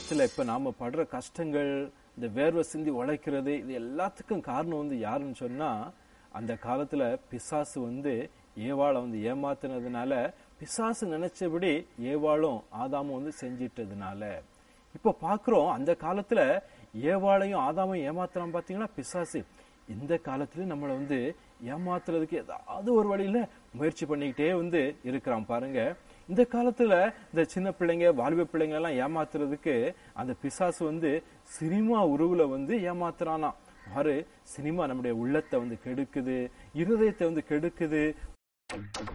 உலகத்துல இப்ப நாம படுற கஷ்டங்கள் இந்த வேர்வை சிந்தி உழைக்கிறது இது எல்லாத்துக்கும் காரணம் வந்து யாருன்னு சொன்னா அந்த காலத்துல பிசாசு வந்து ஏவாளை வந்து ஏமாத்துனதுனால பிசாசு நினைச்சபடி ஏவாளும் ஆதாமும் வந்து செஞ்சிட்டதுனால இப்ப பாக்குறோம் அந்த காலத்துல ஏவாளையும் ஆதாமையும் ஏமாத்துறான் பாத்தீங்கன்னா பிசாசு இந்த காலத்துலயும் நம்மளை வந்து ஏமாத்துறதுக்கு ஏதாவது ஒரு வழியில முயற்சி பண்ணிக்கிட்டே வந்து இருக்கிறான் பாருங்க இந்த காலத்துல இந்த சின்ன பிள்ளைங்க வாலிப பிள்ளைங்க எல்லாம் ஏமாத்துறதுக்கு அந்த பிசாசு வந்து சினிமா உருவுல வந்து ஏமாத்துறானா பாரு சினிமா நம்முடைய உள்ளத்தை வந்து கெடுக்குது இருதயத்தை வந்து கெடுக்குது